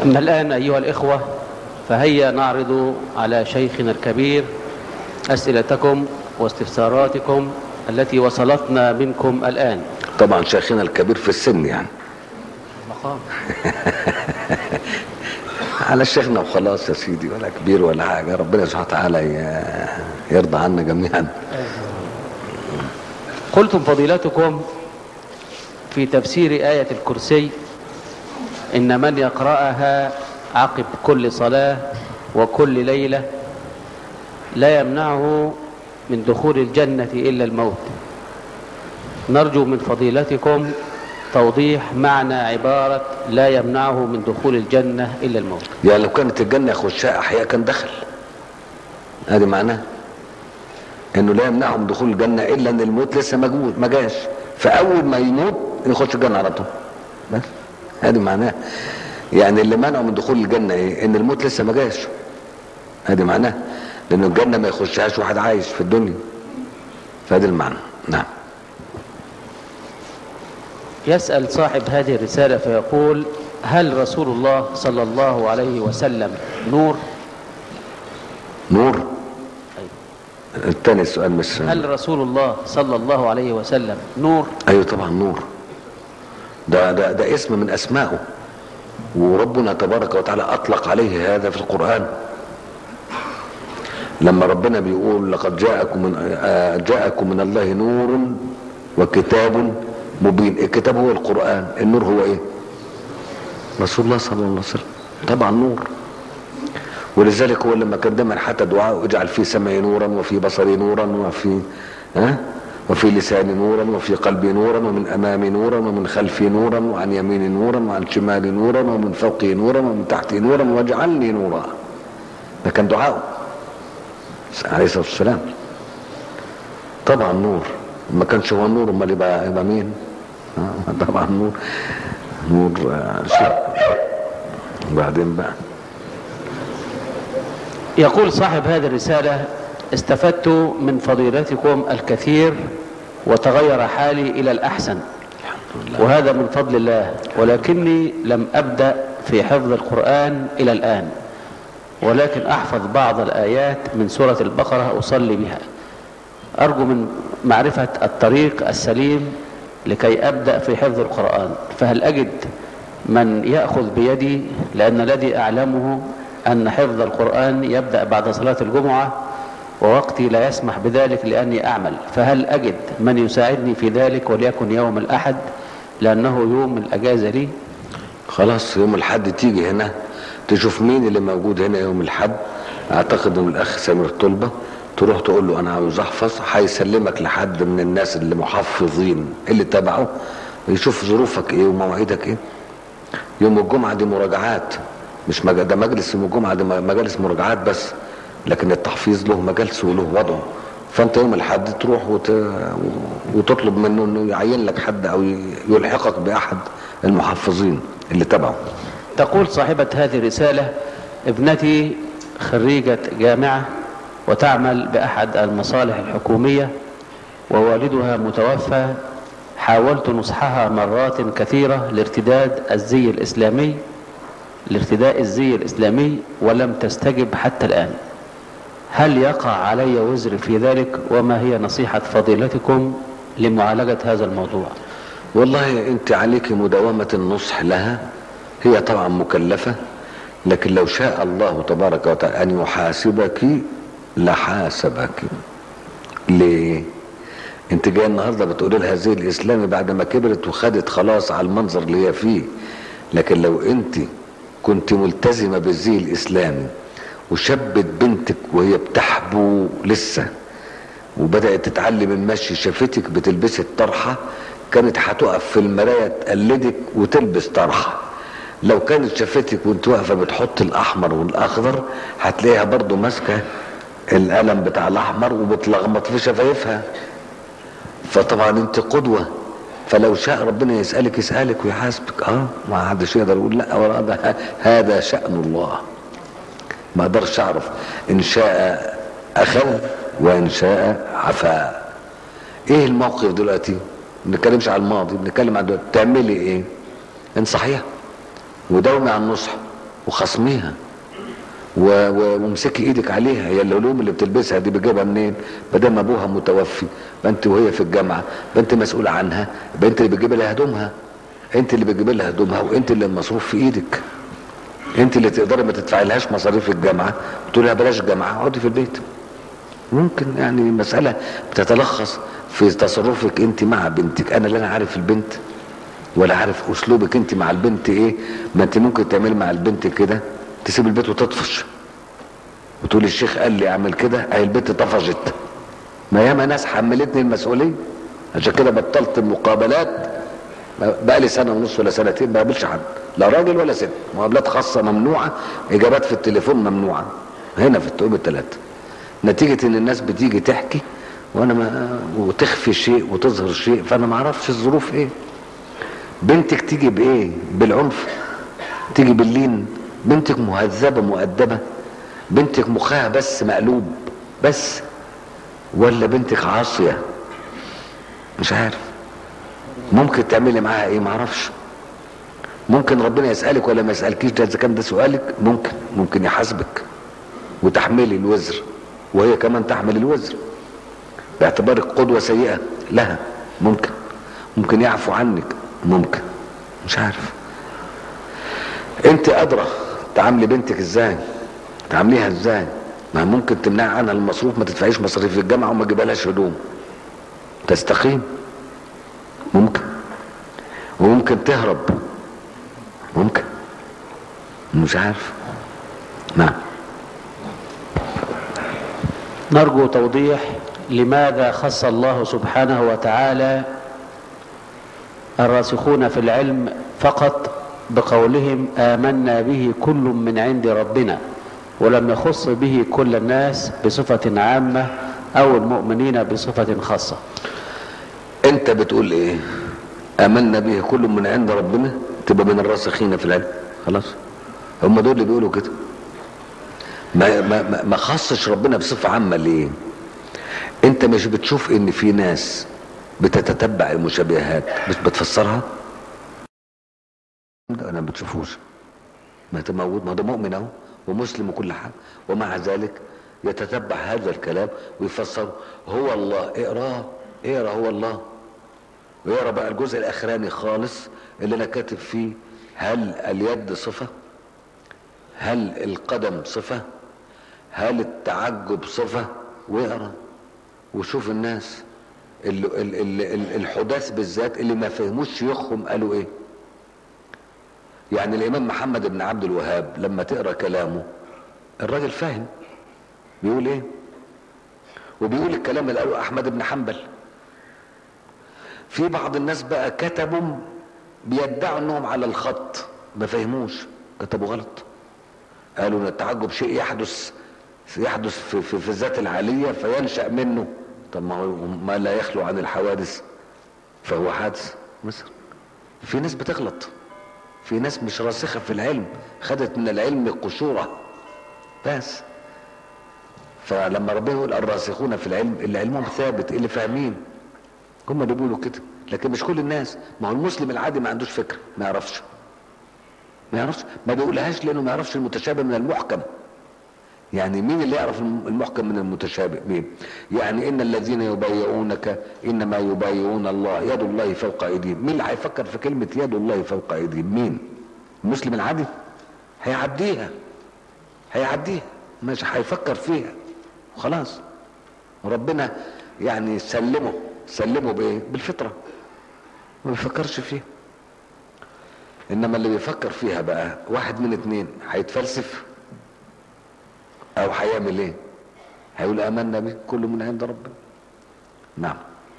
أما الآن أيها الإخوة فهيا نعرض على شيخنا الكبير أسئلتكم واستفساراتكم التي وصلتنا منكم الآن طبعا شيخنا الكبير في السن يعني مقام على شيخنا وخلاص يا سيدي ولا كبير ولا حاجه ربنا سبحانه وتعالى ي- يرضى عنا جميعا قلتم فضيلتكم في تفسير آية الكرسي إن من يقرأها عقب كل صلاة وكل ليلة لا يمنعه من دخول الجنة إلا الموت نرجو من فضيلتكم توضيح معنى عبارة لا يمنعه من دخول الجنة إلا الموت يعني لو كانت الجنه يخشها احياء كان دخل ادي معناه انه لا يمنعه من دخول الجنه الا ان الموت لسه موجود ما جاش فاول ما يموت يخش الجنه على طول بس ادي معناه يعني اللي منعه من دخول الجنه ايه ان الموت لسه ما جاش ادي معناه لان الجنه ما يخشهاش واحد عايش في الدنيا فادي المعنى نعم يسأل صاحب هذه الرسالة فيقول هل رسول الله صلى الله عليه وسلم نور نور الثاني السؤال مش هل رسول الله صلى الله عليه وسلم نور ايوه طبعا نور ده ده ده اسم من اسمائه وربنا تبارك وتعالى اطلق عليه هذا في القران لما ربنا بيقول لقد جاءكم من آه، جاءكم من الله نور وكتاب مبين الكتاب هو القران النور هو ايه رسول الله صلى الله عليه وسلم طبعا نور ولذلك هو لما كان دايما حتى دعاء اجعل في سمعي نورا وفي بصري نورا وفي ها وفي لساني نورا وفي قلبي نورا ومن امامي نورا ومن خلفي نورا وعن يميني نورا وعن شمالي نورا ومن فوقي نورا ومن تحتي نورا واجعلني نورا ده كان دعاءه عليه الصلاه والسلام طبعا نور ما كانش هو النور امال يبقى يبقى مين؟ آه، طبعا نور نور آه، شيء وبعدين بقى يقول صاحب هذه الرسالة استفدت من فضيلتكم الكثير وتغير حالي إلى الأحسن وهذا من فضل الله ولكني لم أبدأ في حفظ القرآن إلى الآن ولكن أحفظ بعض الآيات من سورة البقرة أصلي بها أرجو من معرفة الطريق السليم لكي أبدأ في حفظ القرآن فهل أجد من يأخذ بيدي لأن الذي أعلمه أن حفظ القرآن يبدأ بعد صلاة الجمعة ووقتي لا يسمح بذلك لأني أعمل فهل أجد من يساعدني في ذلك وليكن يوم الأحد لأنه يوم الأجازة لي خلاص يوم الحد تيجي هنا تشوف مين اللي موجود هنا يوم الحد اعتقد ان الاخ سامر طلبه تروح تقول له انا عاوز احفظ هيسلمك لحد من الناس اللي محفظين اللي تبعه يشوف ظروفك ايه ومواعيدك ايه يوم الجمعه دي مراجعات مش مج... ده مجلس يوم الجمعه ده مجالس مراجعات بس لكن التحفيظ له مجالسه وله وضعه فانت يوم الحد تروح وت... وتطلب منه انه يعين لك حد او يلحقك باحد المحفظين اللي تبعه تقول صاحبة هذه الرسالة ابنتي خريجة جامعة وتعمل بأحد المصالح الحكومية ووالدها متوفى حاولت نصحها مرات كثيرة لارتداد الزي الإسلامي لارتداء الزي الإسلامي ولم تستجب حتى الآن هل يقع علي وزر في ذلك وما هي نصيحة فضيلتكم لمعالجة هذا الموضوع والله انت عليك مداومة النصح لها هي طبعا مكلفة لكن لو شاء الله تبارك وتعالى ان يحاسبك لحاسبك ليه انت جاي النهارده بتقول لها زي الاسلامي بعد ما كبرت وخدت خلاص على المنظر اللي هي فيه لكن لو انت كنت ملتزمه بالزي الاسلامي وشبت بنتك وهي بتحبو لسه وبدات تتعلم المشي شافتك بتلبسي الطرحه كانت هتقف في المرايه تقلدك وتلبس طرحه لو كانت شافتك وانت واقفه بتحط الاحمر والاخضر هتلاقيها برضو ماسكه القلم بتاع الاحمر وبتلخبط في شفايفها فطبعا انت قدوه فلو شاء ربنا يسالك يسالك ويحاسبك اه ما حدش يقدر يقول لا ولا هذا هذا شان الله ما اقدرش اعرف ان شاء اخذ وان شاء عفا ايه الموقف دلوقتي ما بنتكلمش على الماضي بنتكلم عن دلوقتي تعملي ايه انصحيها وداومي على النصح وخصميها و- و- وامسكي ايدك عليها هي العلوم اللي بتلبسها دي بتجيبها منين ما دام ابوها متوفي ما انت وهي في الجامعه ما انت مسؤول عنها يبقى انت اللي بتجيبي لها هدومها انت اللي بتجيبي لها هدومها وانت اللي المصروف في ايدك انت اللي تقدري ما تدفعي لهاش مصاريف الجامعه وتقولي لها بلاش جامعه اقعدي في البيت ممكن يعني مساله بتتلخص في تصرفك انت مع بنتك انا لا انا عارف البنت ولا عارف اسلوبك انت مع البنت ايه ما انت ممكن تعملي مع البنت كده تسيب البيت وتطفش وتقول الشيخ قال لي اعمل كده اهي البنت طفشت ما ياما ناس حملتني المسؤوليه عشان كده بطلت المقابلات بقى لي سنه ونص ولا سنتين ما بقابلش حد لا راجل ولا ست مقابلات خاصه ممنوعه اجابات في التليفون ممنوعه هنا في التقوم الثلاثه نتيجه ان الناس بتيجي تحكي وانا ما وتخفي شيء وتظهر شيء فانا ما اعرفش الظروف ايه بنتك تيجي بايه بالعنف تيجي باللين بنتك مهذبه مؤدبه بنتك مخها بس مقلوب بس ولا بنتك عاصيه مش عارف ممكن تعملي معاها ايه معرفش ممكن ربنا يسألك ولا ما يسألكيش ده اذا كان ده سؤالك ممكن ممكن يحاسبك وتحملي الوزر وهي كمان تحمل الوزر باعتبارك قدوة سيئة لها ممكن ممكن يعفو عنك ممكن مش عارف انت ادرى تعاملي بنتك ازاي تعامليها ازاي ما ممكن تمنع عنها المصروف ما تدفعيش مصاريف الجامعه وما تجيبهاش هدوم تستقيم ممكن وممكن تهرب ممكن مش عارف نعم نرجو توضيح لماذا خص الله سبحانه وتعالى الراسخون في العلم فقط بقولهم آمنا به كل من عند ربنا ولم يخص به كل الناس بصفة عامة أو المؤمنين بصفة خاصة انت بتقول ايه امنا به كل من عند ربنا تبقى من الراسخين في العلم خلاص هم دول اللي بيقولوا كده ما ما ما- ما خصش ربنا بصفه عامه ليه انت مش بتشوف ان في ناس بتتتبع المشابهات مش بتفسرها ده انا ما بتشوفوش ما انت موجود ما ده مؤمن اهو ومسلم وكل حاجه ومع ذلك يتتبع هذا الكلام ويفسره هو الله اقراه اقرا هو الله ويقرا بقى الجزء الاخراني خالص اللي انا كاتب فيه هل اليد صفه هل القدم صفه هل التعجب صفه واقرا وشوف الناس ال- ال- ال- ال- الحداث بالذات اللي ما فهموش شيوخهم قالوا ايه يعني الامام محمد بن عبد الوهاب لما تقرا كلامه الراجل فاهم بيقول ايه وبيقول الكلام اللي قاله احمد بن حنبل في بعض الناس بقى كتبوا بيدعوا انهم على الخط ما فهموش كتبوا غلط قالوا ان التعجب شيء يحدث يحدث في, في, في الذات العالية فينشأ منه طب ما هو ما لا يخلو عن الحوادث فهو حادث مثلا في ناس بتغلط في ناس مش راسخة في العلم خدت من العلم قشورة بس فلما ربنا يقول الراسخون في العلم اللي علمهم ثابت اللي فاهمين هم اللي بيقولوا كده لكن مش كل الناس ما هو المسلم العادي ما عندوش فكره ما يعرفش ما يعرفش ما بيقولهاش لانه ما يعرفش المتشابه من المحكم يعني مين اللي يعرف المحكم من المتشابه مين يعني ان الذين يبايعونك انما يبايعون الله يد الله فوق ايديهم مين اللي هيفكر في كلمه يد الله فوق ايديهم مين المسلم العادي هيعديها هيعديها مش هيفكر فيها وخلاص وربنا يعني سلمه سلمه بايه بالفطره ما بيفكرش فيها انما اللي بيفكر فيها بقى واحد من اتنين هيتفلسف او هيعمل ايه هيقول امنا به كل من عند ربنا نعم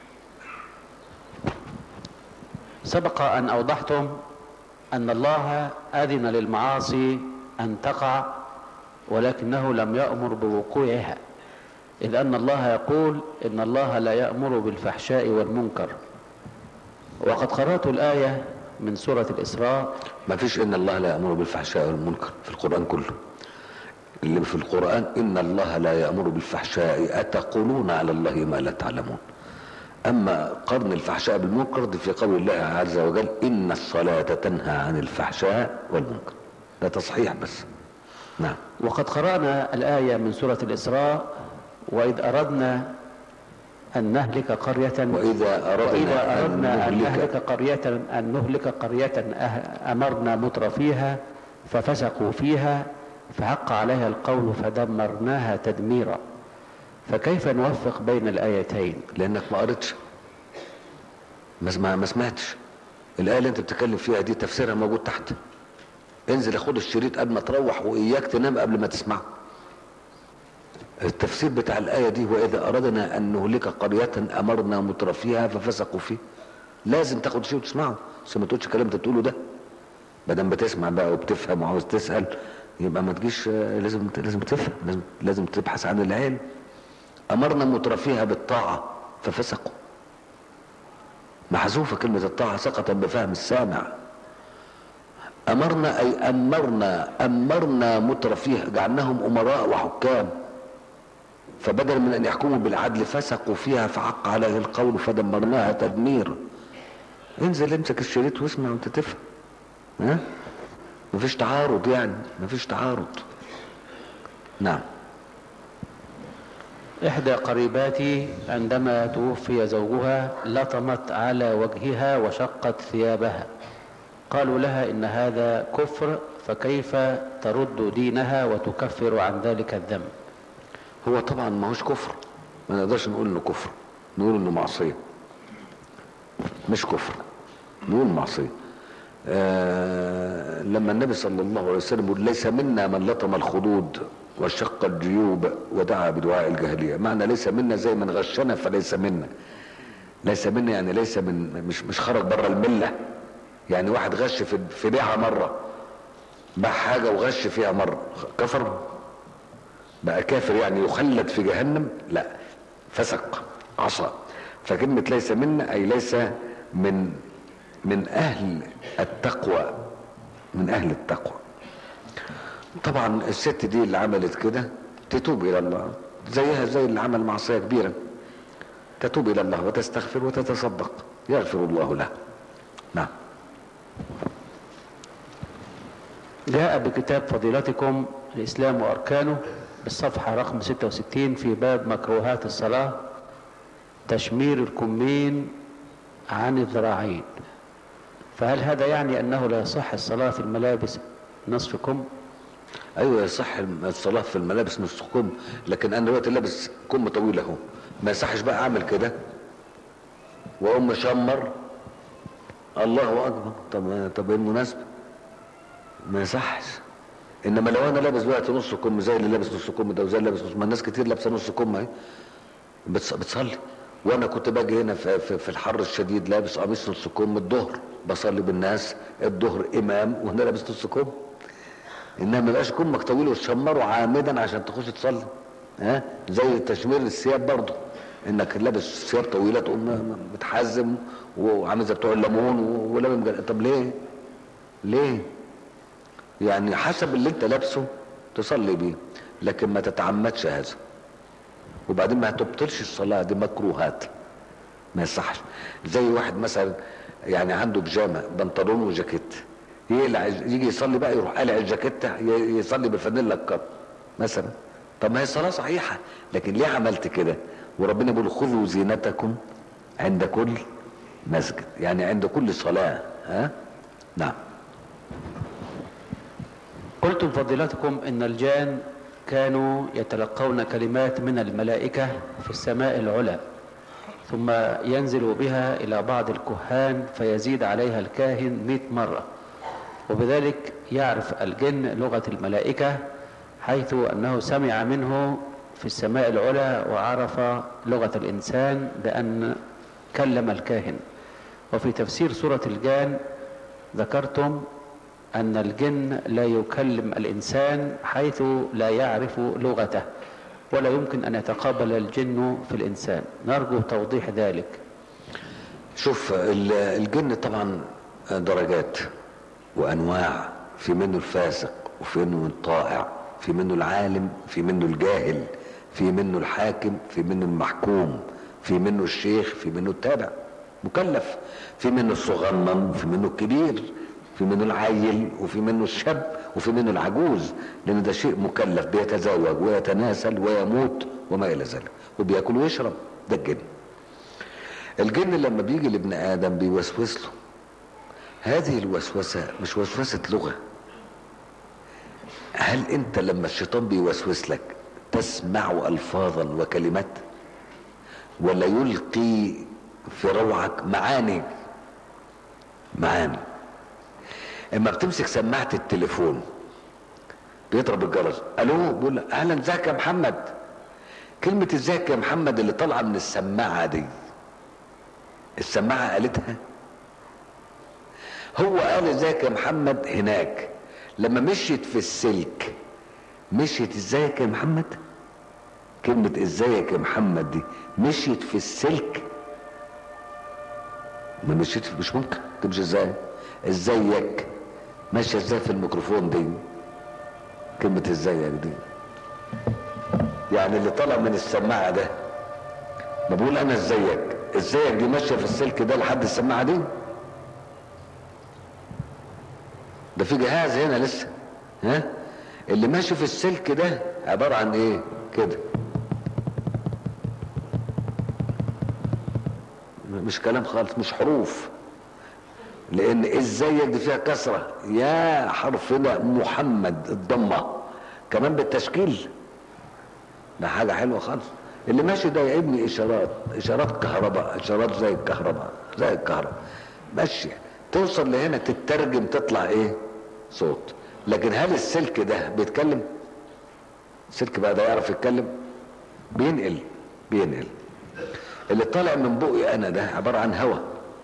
سبق أن أوضحتم أن الله أذن للمعاصي أن تقع ولكنه لم يأمر بوقوعها إذ أن الله يقول إن الله لا يأمر بالفحشاء والمنكر وقد قرأت الآية من سورة الإسراء ما فيش ان الله لا يامر بالفحشاء والمنكر في القران كله اللي في القران ان الله لا يامر بالفحشاء اتقولون على الله ما لا تعلمون اما قرن الفحشاء بالمنكر دي في قول الله عز وجل ان الصلاه تنهى عن الفحشاء والمنكر ده تصحيح بس نعم وقد قرأنا الآية من سورة الإسراء وإذ أردنا أن نهلك قرية وإذا أردنا, وإذا أردنا أن نهلك نهلك قرية أن نهلك قرية أه- أمرنا متر فيها ففسقوا فيها فحق عليها القول فدمرناها تدميرا فكيف نوفق بين الآيتين لانك ما قريتش ما سمع- ما سمعتش الايه اللي انت بتتكلم فيها دي تفسيرها موجود تحت انزل خد الشريط قبل ما تروح واياك تنام قبل ما تسمعه التفسير بتاع الايه دي واذا اردنا ان نهلك قريه امرنا مترفيها ففسقوا فيه لازم تاخد شيء وتسمعه بس ما تقولش الكلام انت بتقوله ده ما دام بتسمع بقى وبتفهم وعاوز تسال يبقى ما تجيش آه، لازم لازم تفهم لازم لازم تبحث عن العلم امرنا مترفيها بالطاعه ففسقوا محذوفه كلمه الطاعه سقطا بفهم السامع امرنا اي امرنا امرنا مترفيها جعلناهم امراء وحكام فبدل من ان يحكموا بالعدل فسقوا فيها فحق عليه القول فدمرناها تدمير انزل امسك الشريط واسمع وانت تفهم ها مفيش تعارض يعني مفيش تعارض نعم إحدى قريباتي عندما توفي زوجها لطمت على وجهها وشقت ثيابها قالوا لها إن هذا كفر فكيف ترد دينها وتكفر عن ذلك الذنب هو طبعا ما هوش كفر ما نقدرش نقول انه كفر نقول انه معصيه مش كفر نقول معصيه آه لما النبي صلى الله عليه وسلم يقول ليس منا من لطم الخدود وشق الجيوب ودعا بدعاء الجاهليه معنى ليس منا زي من غشنا فليس منا ليس منا يعني ليس من مش مش خرج بره المله يعني واحد غش في في بيعها مره باع حاجه وغش فيها مره كفر بقى كافر يعني يخلد في جهنم لا فسق عصى فكلمة ليس منا أي ليس من من أهل التقوى من أهل التقوى طبعا الست دي اللي عملت كده تتوب إلى الله زيها زي اللي عمل معصية كبيرة تتوب إلى الله وتستغفر وتتصدق يغفر الله لها نعم جاء بكتاب فضيلتكم الإسلام وأركانه بالصفحة رقم 66 في باب مكروهات الصلاة تشمير الكمين عن الذراعين فهل هذا يعني أنه لا يصح الصلاة في الملابس نصف كم ايوه يصح الصلاه في الملابس نص كم لكن انا دلوقتي لابس كم طويل اهو ما يصحش بقى اعمل كده واقوم مشمر الله اكبر طب طب ايه المناسبه ما يصحش انما لو انا لابس دلوقتي نص كم زي اللي لابس نص كم ده وزي اللي لابس نص ما الناس كتير لابسه نص كم اهي بتص- بتصلي وانا كنت باجي هنا في, في, في الحر الشديد لابس قميص نص كم الظهر بصلي بالناس الظهر امام وانا لابس نص كم انما ما يبقاش كمك طويل وتشمره عامدا عشان تخش تصلي ها زي تشمير الثياب برضه انك لابس ثياب طويله تقوم م- م- متحزم وعامل زي بتوع الليمون و- ولابس مجل- طب ليه؟ ليه؟ يعني حسب اللي انت لابسه تصلي بيه لكن ما تتعمدش هذا وبعدين ما تبطلش الصلاه دي مكروهات ما يصحش زي واحد مثلا يعني عنده بيجامه بنطلون وجاكيت يقلع يجي يصلي بقى يروح قالع الجاكيت ي- يصلي بالفانيلا الكاب مثلا طب ما هي الصلاه صحيحه لكن ليه عملت كده وربنا بيقول خذوا زينتكم عند كل مسجد يعني عند كل صلاه ها نعم قلتم فضيلتكم ان الجان كانوا يتلقون كلمات من الملائكة في السماء العلى ثم ينزل بها الى بعض الكهان فيزيد عليها الكاهن مئة مرة وبذلك يعرف الجن لغة الملائكة حيث انه سمع منه في السماء العلى وعرف لغة الانسان بان كلم الكاهن وفي تفسير سورة الجان ذكرتم أن الجن لا يكلم الإنسان حيث لا يعرف لغته ولا يمكن أن يتقابل الجن في الإنسان نرجو توضيح ذلك شوف ال- الجن طبعا درجات وانواع في منه الفاسق وفي منه الطائع في منه العالم في منه الجاهل في منه الحاكم في منه المحكوم في منه الشيخ في منه التابع مكلف في منه الصغنن في منه الكبير في منه العيل وفي منه الشاب وفي منه العجوز لان ده شيء مكلف بيتزوج ويتناسل ويموت وما الى ذلك وبياكل ويشرب ده الجن الجن لما بيجي لابن ادم بيوسوس له هذه الوسوسه مش وسوسه لغه هل انت لما الشيطان بيوسوس لك تسمع الفاظا وكلمات ولا يلقي في روعك معاني معاني اما بتمسك سماعه التليفون بيضرب الجرس الو بيقول اهلا ازيك يا محمد كلمه ازيك يا محمد اللي طالعه من السماعه دي السماعه قالتها هو قال ازيك يا محمد هناك لما مشيت في السلك مشيت ازيك يا محمد كلمة ازيك يا محمد دي مشيت في السلك ما مشيت مش ممكن تمشي ازاي ازيك ماشية ازاي في الميكروفون دي كلمة ازيك دي يعني اللي طلع من السماعة ده ما بقول انا ازيك ازيك دي ماشية في السلك ده لحد السماعة دي ده في جهاز هنا لسه ها اللي ماشي في السلك ده عبارة عن ايه كده مش كلام خالص مش حروف لان ازيك دي فيها كسرة يا حرفنا محمد الضمة كمان بالتشكيل ده حاجة حلوة خالص اللي ماشي ده يا ابني اشارات اشارات كهرباء اشارات زي الكهرباء زي الكهرباء ماشية توصل لهنا تترجم تطلع ايه صوت لكن هل السلك ده بيتكلم السلك بقى ده يعرف يتكلم بينقل بينقل اللي طالع من بقي انا ده عبارة عن هواء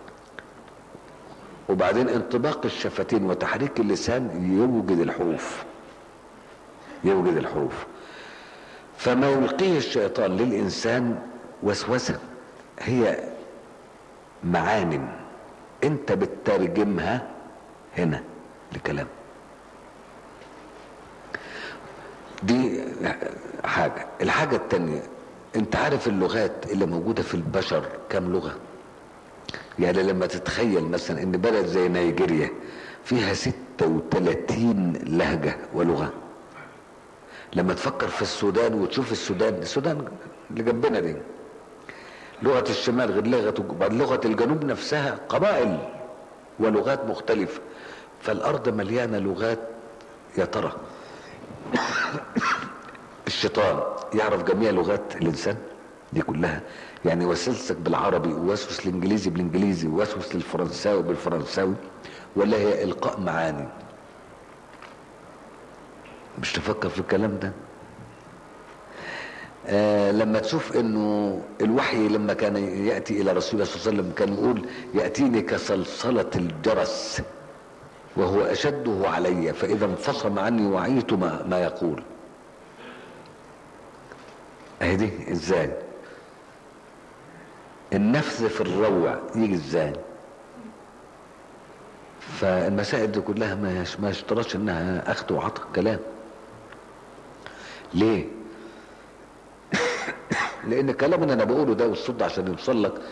وبعدين انطباق الشفتين وتحريك اللسان يوجد الحروف يوجد الحروف فما يلقيه الشيطان للإنسان وسوسة هي معان انت بتترجمها هنا لكلام دي حاجة الحاجة التانية انت عارف اللغات اللي موجودة في البشر كم لغة يعني لما تتخيل مثلا ان بلد زي نيجيريا فيها 36 لهجة ولغة لما تفكر في السودان وتشوف السودان السودان اللي جنبنا دي لغة الشمال غير لغة بعد لغة الجنوب نفسها قبائل ولغات مختلفة فالأرض مليانة لغات يا ترى الشيطان يعرف جميع لغات الإنسان دي كلها يعني وسوسك بالعربي ووسوس الانجليزي بالانجليزي ووسوس للفرنساوي بالفرنساوي ولا هي القاء معاني مش تفكر في الكلام ده آه لما تشوف انه الوحي لما كان ياتي الى رسول الله صلى الله عليه وسلم كان يقول ياتيني كصلصله الجرس وهو اشده علي فاذا انفصم عني وعيت ما, ما يقول اهي دي ازاي النفس في الروع يجي ازاي فالمسائل دي كلها ما ما اشترطش انها اخذ وعطى كلام ليه لان الكلام اللي انا بقوله ده والصوت ده عشان يوصل لك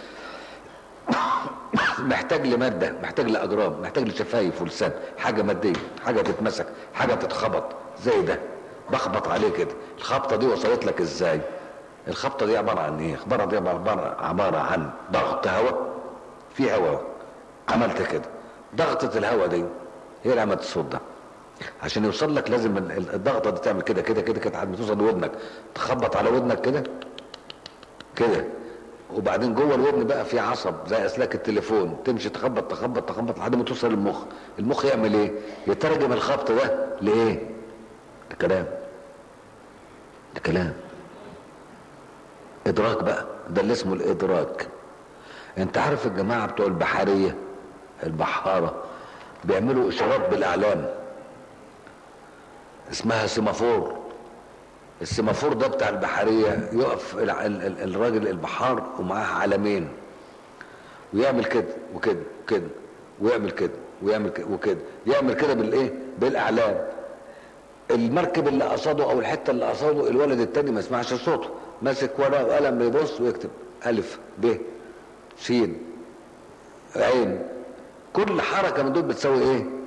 محتاج لماده محتاج لاجرام محتاج لشفايف ولسان حاجه ماديه حاجه تتمسك حاجه تتخبط زي ده بخبط عليه كده الخبطه دي وصلت لك ازاي الخبطه دي عباره عن ايه عباره دي عباره عباره عن ضغط هواء في هواء عملت كده ضغطه الهواء دي هي اللي عملت الصوت ده عشان يوصل لك لازم الضغطه دي تعمل كده كده كده كده لحد ما توصل لودنك تخبط على ودنك كده كده وبعدين جوه الودن بقى في عصب زي اسلاك التليفون تمشي تخبط تخبط تخبط لحد ما توصل للمخ المخ يعمل ايه يترجم الخبط ده لايه لكلام لكلام ادراك بقى ده اللي اسمه الادراك انت عارف الجماعه بتوع البحريه البحاره بيعملوا اشارات بالاعلام اسمها سيمافور السيمافور ده بتاع البحريه يقف الراجل البحار ومعاه علمين ويعمل كده وكده وكده ويعمل كده ويعمل كده وكده يعمل كده بالايه بالاعلام المركب اللي قصده او الحته اللي قصده الولد التاني ما يسمعش صوته ماسك ورقه وقلم بيبص ويكتب الف ب س عين كل حركه من دول بتساوي ايه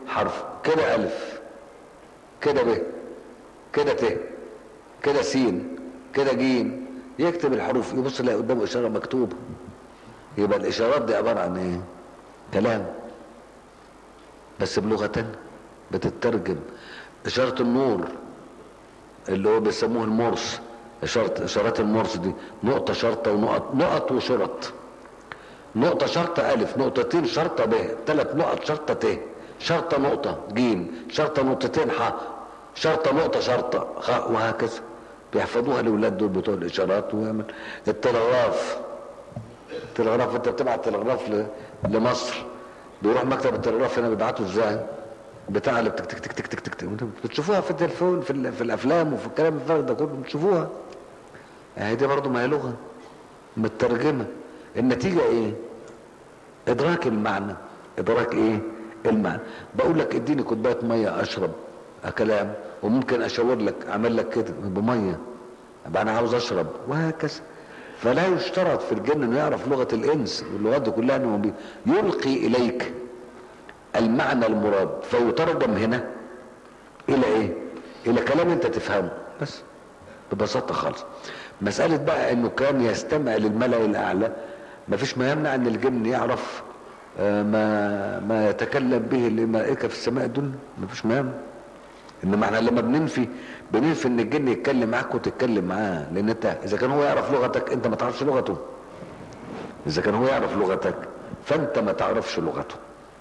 حرف كده الف كده ب كده ت كده س كده ج يكتب الحروف يبص يلاقي قدامه اشاره مكتوبه يبقى الاشارات دي عباره عن ايه كلام بس بلغه تانية بتترجم اشاره النور اللي هو بيسموه المورس اشاره اشارات المورس دي نقطه شرطه ونقط نقط وشرط نقطة شرطة ألف نقطتين شرطة ب ثلاث نقط شرطة ت شرطة نقطة جيم شرطة نقطتين ح شرطة نقطة شرطة خ وهكذا بيحفظوها الأولاد دول بتوع الإشارات ويعمل التلغراف التلغراف أنت بتبعت تلغراف ل... لمصر بيروح مكتب التلغراف هنا بيبعته إزاي؟ بتاع اللي بتك تك تك تك تك تك تك بتشوفوها في التليفون في, ال... في الأفلام وفي الكلام الفارغ ده كله بتشوفوها يعني دي برضه ما هي لغة مترجمة النتيجة ايه ادراك المعنى ادراك ايه المعنى بقول لك اديني كوبايه ميه اشرب كلام وممكن اشاور لك اعمل لك كده بميه ابقى انا عاوز اشرب وهكذا فلا يشترط في الجن انه يعرف لغه الانس واللغات دي كلها انه بي- يلقي اليك المعنى المراد فيترجم هنا الى ايه الى كلام انت تفهمه بس ببساطه خالص مساله بقى انه كان يستمع للملأ الاعلى ما فيش ما يمنع ان الجن يعرف آه، ما ما يتكلم به الملائكه في السماء الدنيا ما فيش ما يمنع انما احنا لما بننفي بننفي ان الجن يتكلم معاك وتتكلم معاه لان انت اذا كان هو يعرف لغتك انت ما تعرفش لغته اذا كان هو يعرف لغتك فانت ما تعرفش لغته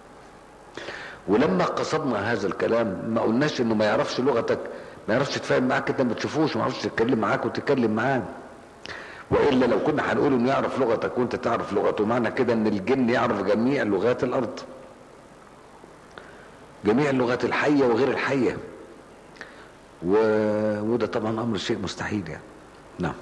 ولما قصدنا هذا الكلام ما قلناش انه ما يعرفش لغتك ما يعرفش يتفاهم معاك انت ما بتشوفوش ما يعرفش يتكلم معاك وتتكلم معاه والا لو كنا هنقول انه يعرف لغتك وانت تعرف لغته معنى كده ان الجن يعرف جميع لغات الارض جميع اللغات الحيه وغير الحيه و... وده طبعا امر شيء مستحيل يعني نعم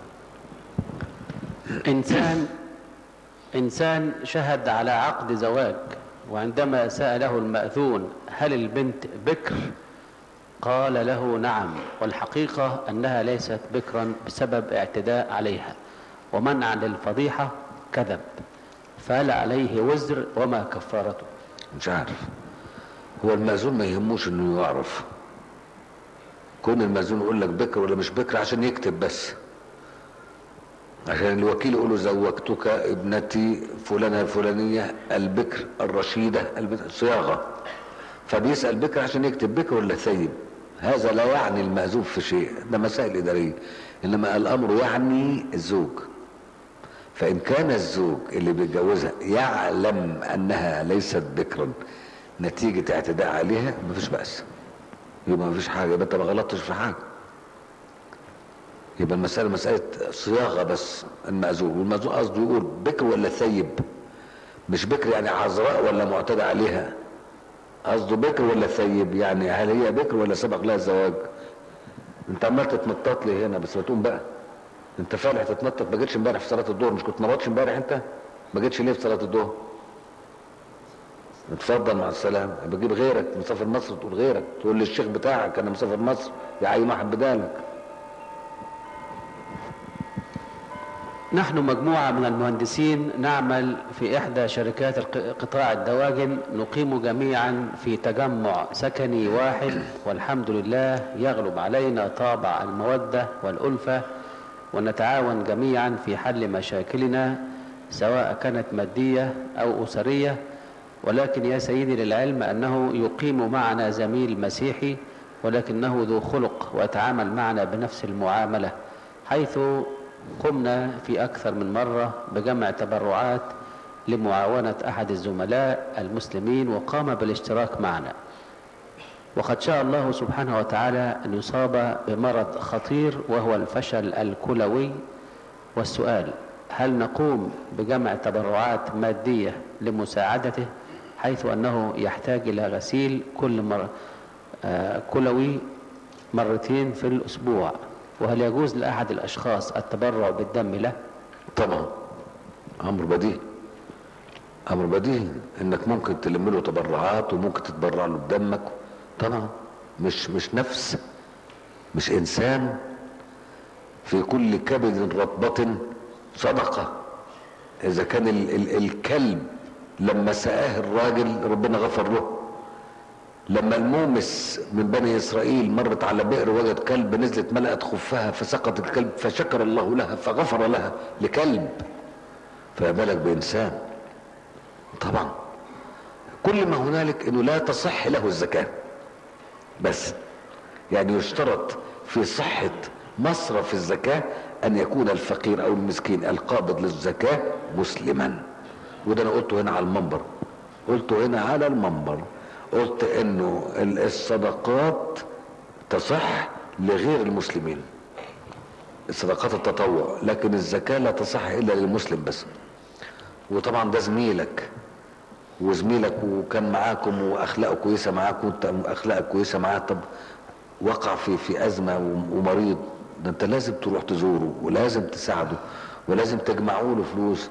إنسان إنسان شهد على عقد زواج وعندما سأله المأذون هل البنت بكر قال له نعم والحقيقة أنها ليست بكرا بسبب اعتداء عليها ومنعا للفضيحة كذب فهل عليه وزر وما كفارته مش عارف هو المأذون ما يهموش انه يعرف كون المأذون يقول لك بكر ولا مش بكر عشان يكتب بس عشان الوكيل يقول له زوجتك ابنتي فلانة الفلانية البكر الرشيدة البكر صياغة فبيسأل بكر عشان يكتب بكر ولا ثيب هذا لا يعني المأذون في شيء ده مسائل إدارية إنما الأمر يعني الزوج فإن كان الزوج اللي بيتجوزها يعلم أنها ليست بكرا نتيجة اعتداء عليها مفيش بأس يبقى مفيش حاجة يبقى أنت ما غلطتش في حاجة يبقى المسألة مسألة صياغة بس المأذون والمأذون قصده يقول بكر ولا ثيب مش بكر يعني عذراء ولا معتدى عليها قصده بكر ولا ثيب يعني هل هي بكر ولا سبق لها الزواج انت عمال تتنطط لي هنا بس ما تقوم بقى انت فالح تتنطط ما جيتش امبارح في صلاه الظهر مش كنت ما رحتش امبارح انت ما جيتش ليه في صلاه الظهر اتفضل مع السلامه بجيب غيرك مسافر مصر تقول غيرك تقول للشيخ بتاعك انا مسافر مصر يا عي واحد بدالك نحن مجموعة من المهندسين نعمل في إحدى شركات الق- قطاع الدواجن نقيم جميعا في تجمع سكني واحد والحمد لله يغلب علينا طابع المودة والألفة ونتعاون جميعا في حل مشاكلنا سواء كانت مادية أو أسرية ولكن يا سيدي للعلم أنه يقيم معنا زميل مسيحي ولكنه ذو خلق ويتعامل معنا بنفس المعاملة حيث قمنا في أكثر من مرة بجمع تبرعات لمعاونة أحد الزملاء المسلمين وقام بالاشتراك معنا وقد شاء الله سبحانه وتعالى أن يصاب بمرض خطير وهو الفشل الكلوي والسؤال هل نقوم بجمع تبرعات مادية لمساعدته حيث أنه يحتاج إلى غسيل كل مر... آه كلوي مرتين في الأسبوع وهل يجوز لأحد الأشخاص التبرع بالدم له طبعا امر بديهي امر بديهي انك ممكن تلم له تبرعات وممكن تتبرع له بدمك طبعا مش مش نفس مش انسان في كل كبد رطبة صدقة اذا كان ال ال الكلب لما سقاه الراجل ربنا غفر له لما المومس من بني اسرائيل مرت على بئر وجد كلب نزلت ملأت خفها فسقط الكلب فشكر الله لها فغفر لها لكلب فما بالك بانسان طبعا كل ما هنالك انه لا تصح له الزكاه بس يعني يشترط في صحه مصرف الزكاه ان يكون الفقير او المسكين القابض للزكاه مسلما وده انا قلته هنا على المنبر قلته هنا على المنبر قلت انه الصدقات تصح لغير المسلمين صدقات التطوع لكن الزكاة لا تصح الا للمسلم بس وطبعا ده زميلك وزميلك وكان معاكم واخلاقه كويسه معاكم وانت اخلاقك كويسه معاه طب وقع في في ازمه ومريض ده انت لازم تروح تزوره ولازم تساعده ولازم تجمعوا له فلوس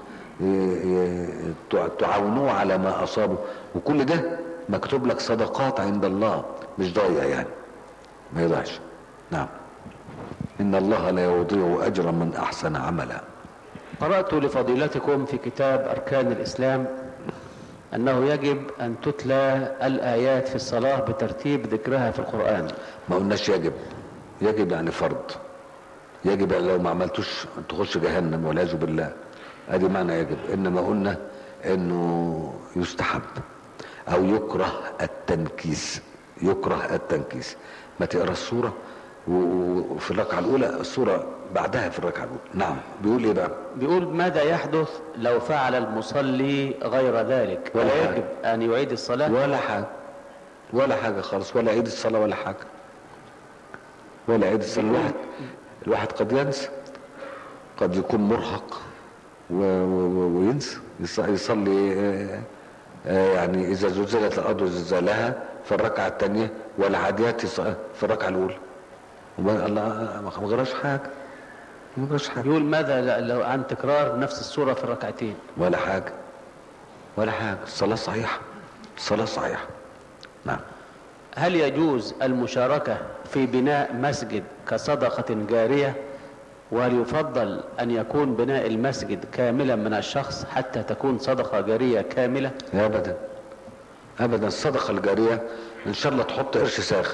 تعاونوه على ما اصابه وكل ده مكتوب لك صدقات عند الله مش ضايع يعني ما يضيعش نعم ان الله لا يضيع اجر من احسن عملا قرأت لفضيلتكم في كتاب أركان الإسلام أنه يجب أن تتلى الآيات في الصلاة بترتيب ذكرها في القرآن ما قلناش يجب يجب يعني فرض يجب يعني لو ما عملتوش تخش جهنم والعياذ بالله ادي معنى يجب انما قلنا انه يستحب او يكره التنكيس يكره التنكيس ما تقرا السوره وفي الركعه الاولى السوره بعدها في الركعه الاولى نعم بيقول ايه بقى بيقول ماذا يحدث لو فعل المصلي غير ذلك ولا ولا حاجة. يجب ان يعيد الصلاه ولا حاجه ولا حاجه خالص ولا عيد الصلاه ولا حاجه ولا عيد الصلاه الواحد الواحد قد ينسى قد يكون مرهق و... و... و... وينسى يص- يصلي آه، آه، يعني اذا زلزلت الارض زلزالها في الركعه الثانيه والعاديات يص- في الركعه الاولى وما الله ما غيرش حاجه ما غيرش حاجه يقول ماذا لو عن تكرار نفس السوره في الركعتين ولا حاجه ولا حاجه الصلاه صحيحه الصلاه صحيحه نعم هل يجوز المشاركه في بناء مسجد كصدقه جاريه وهل يفضل ان يكون بناء المسجد كاملا من الشخص حتى تكون صدقه جاريه كامله ابدا ابدا الصدقه الجاريه ان شاء الله تحط قرش ساخ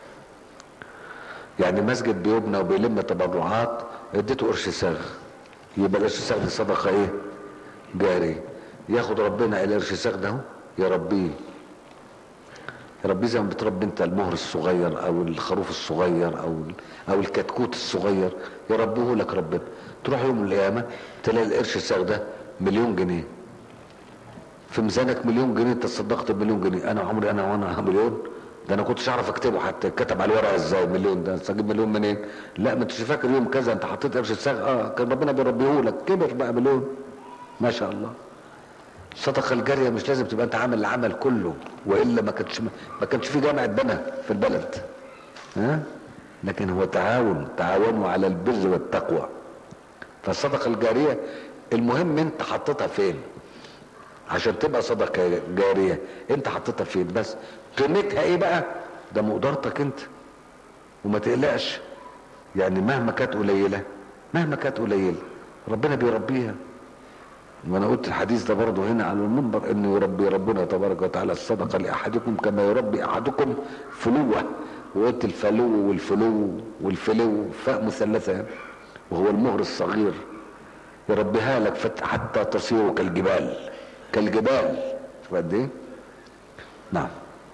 يعني مسجد بيبنى وبيلم تبرعات اديته قرش ساغ يبقى القرش الساغ دي صدقه ايه جاريه ياخد ربنا القرش الساغ ده يربيه يربيه زي ما بتربي انت المهر الصغير او الخروف الصغير او او الكتكوت الصغير يربيه لك ربنا تروح يوم من القيامه تلاقي القرش الساغ ده مليون جنيه في ميزانك مليون جنيه انت صدقت بمليون جنيه انا عمري انا وانا مليون ده انا كنتش اعرف اكتبه حتى كتب على الورقه ازاي مليون ده اجيب مليون منين لا ما انتش فاكر يوم كذا انت حطيت قرش الساغ اه كان ربنا بيربيه لك كبر بقى مليون ما شاء الله الصدقه الجاريه مش لازم تبقى انت عامل العمل كله والا ما كانش ما كانش في جامع اتبنى في البلد ها لكن هو تعاون تعاونوا على البر والتقوى فالصدقه الجاريه المهم انت حطيتها فين عشان تبقى صدقه جاريه انت حطيتها فين بس قيمتها ايه بقى ده مقدرتك انت وما تقلقش يعني مهما كانت قليله مهما كانت قليله ربنا بيربيها وانا قلت الحديث ده برضه هنا على المنبر انه يربي ربنا تبارك وتعالى الصدقه لاحدكم كما يربي احدكم فلوه وقلت الفلو والفلو والفلو فاء مثلثه وهو المهر الصغير يربيها لك فت- حتى تصير كالجبال كالجبال شوف قد ايه نعم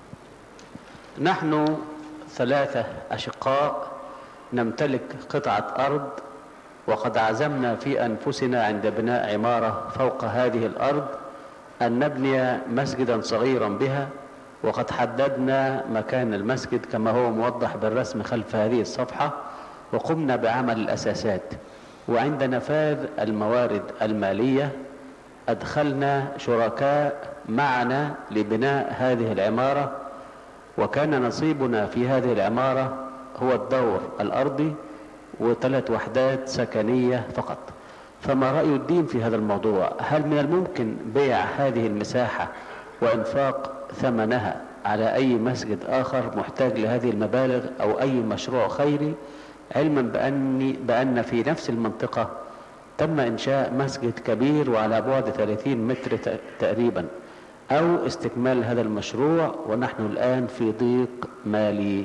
نحن ثلاثة أشقاء نمتلك قطعة أرض وقد عزمنا في أنفسنا عند بناء عمارة فوق هذه الأرض أن نبني مسجدا صغيرا بها وقد حددنا مكان المسجد كما هو موضح بالرسم خلف هذه الصفحة وقمنا بعمل الأساسات وعند نفاذ الموارد المالية أدخلنا شركاء معنا لبناء هذه العمارة وكان نصيبنا في هذه العمارة هو الدور الأرضي وثلاث وحدات سكنية فقط فما رأي الدين في هذا الموضوع هل من الممكن بيع هذه المساحة وإنفاق ثمنها على أي مسجد آخر محتاج لهذه المبالغ أو أي مشروع خيري علما بأني بأن في نفس المنطقة تم إنشاء مسجد كبير وعلى بعد 30 متر ت- تقريبا أو استكمال هذا المشروع ونحن الآن في ضيق مالي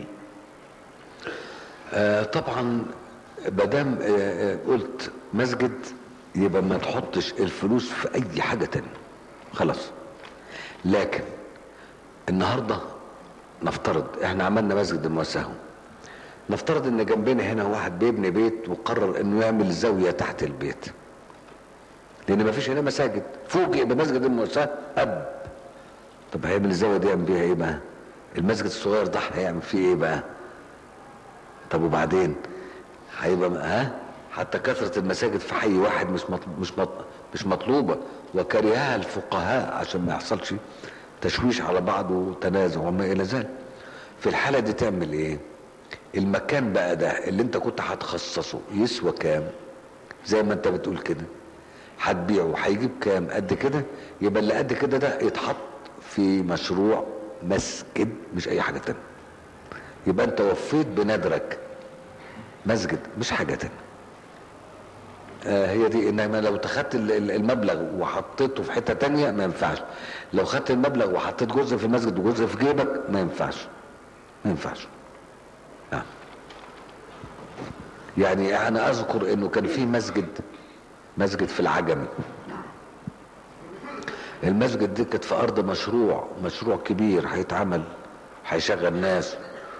آه طبعا مادام آه آه قلت مسجد يبقى ما تحطش الفلوس في اي حاجة تانية خلاص لكن النهاردة نفترض احنا عملنا مسجد الموسعه نفترض ان جنبنا هنا واحد بيبني بيت وقرر انه يعمل زاوية تحت البيت لان ما فيش هنا مساجد فوجئ بمسجد الموسعه اب طب هيعمل الزاوية دي يعمل بيها ايه بقى المسجد الصغير ده هيعمل فيه ايه بقى طب وبعدين هيبقى ها حتى كثرة المساجد في حي واحد مش مطلوب مش مطلوب مش مطلوبة وكرهها الفقهاء عشان ما يحصلش تشويش على بعض وتنازع وما الى ذلك في الحالة دي تعمل ايه المكان بقى ده اللي انت كنت هتخصصه يسوى كام زي ما انت بتقول كده هتبيعه هيجيب كام قد كده يبقى اللي قد كده ده يتحط في مشروع مسجد مش اي حاجة تانية يبقى انت وفيت بنادرك مسجد مش حاجة تانية آه هي دي انما لو تخدت المبلغ وحطيته في حتة تانية ما ينفعش لو خدت المبلغ وحطيت جزء في المسجد وجزء في جيبك ما ينفعش ما ينفعش آه. يعني انا اذكر انه كان في مسجد مسجد في العجمي المسجد دي كانت في ارض مشروع مشروع كبير هيتعمل هيشغل ناس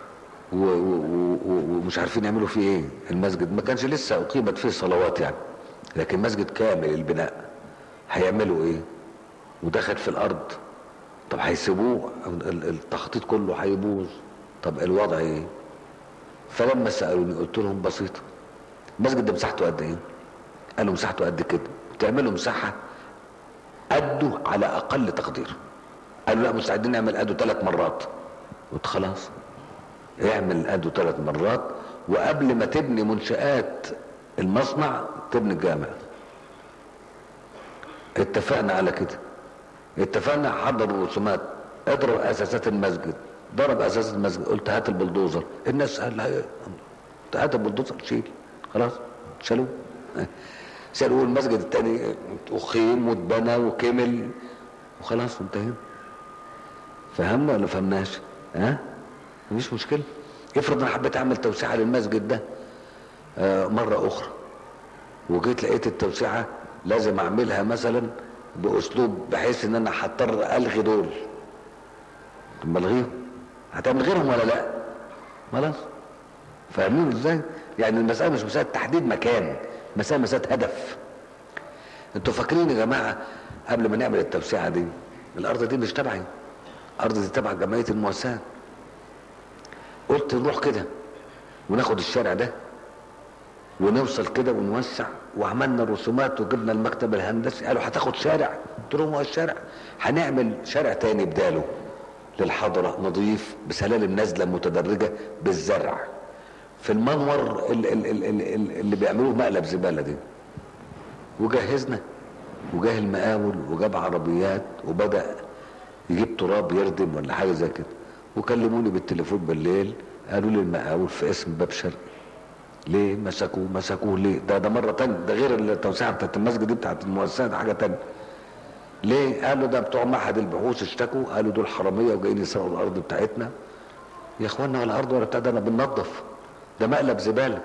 ومش عارفين يعملوا فيه ايه المسجد ما كانش لسه اقيمت فيه صلوات يعني لكن مسجد كامل البناء هيعملوا ايه ودخل في الارض طب هيسيبوه التخطيط كله هيبوظ طب الوضع ايه فلما سالوني قلت لهم بسيطه المسجد ده مساحته قد ايه قالوا مساحته قد كده تعملوا مساحه قده على اقل تقدير قالوا لا مستعدين نعمل قده ثلاث مرات قلت خلاص اعمل قده ثلاث مرات وقبل ما تبني منشآت المصنع تبني الجامع اتفقنا على كده اتفقنا حضر الرسومات اضرب اساسات المسجد ضرب اساس المسجد قلت هات البلدوزر الناس قال لها هات البلدوزر شيل خلاص شالوه شالوه المسجد التاني اقيم واتبنى وكمل وخلاص انتهينا فهمنا ولا فهمناش ها مفيش مشكله افرض انا حبيت اعمل توسعه للمسجد ده آه مره اخرى وجيت لقيت التوسعه لازم اعملها مثلا باسلوب بحيث ان انا هضطر الغي دول طب الغيهم هتعمل غيرهم ولا لا خلاص فاهمين ازاي يعني المساله مش مساله تحديد مكان مساله مساله هدف انتوا فاكرين يا جماعه قبل ما نعمل التوسعه دي الارض دي مش تبعي الارض دي تبع جمعيه المواساه قلت نروح كده وناخد الشارع ده ونوصل كده ونوسع وعملنا الرسومات وجبنا المكتب الهندسي قالوا هتاخد شارع قلت لهم هو الشارع هنعمل شارع تاني بداله للحضرة نظيف بسلالم نازلة متدرجة بالزرع في المنور اللي, اللي, اللي بيعملوه مقلب زبالة دي وجهزنا وجاه المقاول وجاب عربيات وبدأ يجيب تراب يردم ولا حاجة زي كده وكلموني بالتليفون بالليل قالوا لي المقاول في اسم باب شرقي ليه مسكوه مسكوه ليه ده ده مره تانية ده غير التوسعه بتاعت المسجد دي بتاعت المؤسسه ده حاجه تانية ليه قالوا ده بتوع معهد البحوث اشتكوا قالوا دول حراميه وجايين يسرقوا الارض بتاعتنا يا اخوانا ولا ارض ولا بتاع ده انا بننظف ده مقلب زباله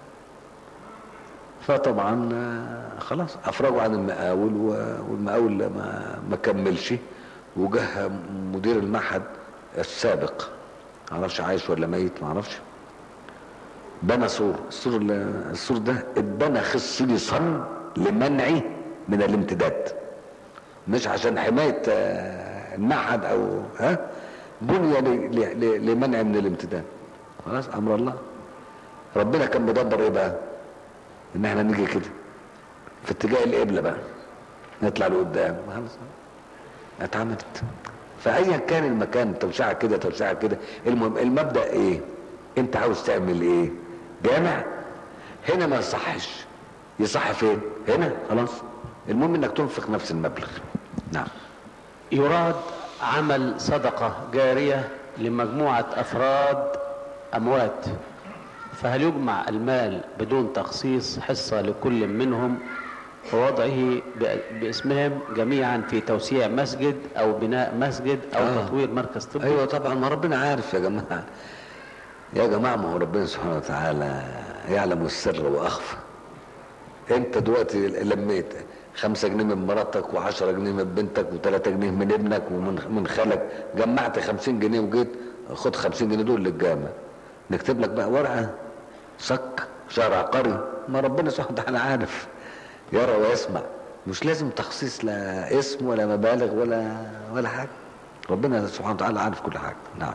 فطبعا خلاص افرجوا عن المقاول والمقاول ما ما كملش وجه مدير المعهد السابق معرفش عايش ولا ميت معرفش بنى سور السور السور ده اتبنى خصيصا لمنعه من الامتداد مش عشان حماية المعهد او ها بني لمنع من الامتداد خلاص امر الله ربنا كان مدبر ايه بقى ان احنا نيجي كده في اتجاه القبلة بقى نطلع لقدام خلاص اتعملت فايا كان المكان توسعه كده توسعه كده المهم المبدا ايه انت عاوز تعمل ايه جامع هنا ما يصحش يصح فين هنا خلاص المهم انك تنفق نفس المبلغ نعم يراد عمل صدقة جارية لمجموعة أفراد أموات فهل يجمع المال بدون تخصيص حصة لكل منهم ووضعه ب- باسمهم جميعا في توسيع مسجد أو بناء مسجد أو آه. تطوير مركز طبي ايوه طبعا ما ربنا عارف يا جماعه يا جماعه ما هو ربنا سبحانه وتعالى يعلم السر واخفى انت دلوقتي لميت خمسة جنيه من مراتك وعشرة جنيه من بنتك وثلاثة جنيه من ابنك ومن من خالك جمعت خمسين جنيه وجيت خد خمسين جنيه دول للجامع نكتب لك بقى ورقة صك شهر عقاري ما ربنا سبحانه وتعالى عارف يرى ويسمع مش لازم تخصيص لا اسم ولا مبالغ ولا ولا حاجة ربنا سبحانه وتعالى عارف كل حاجة نعم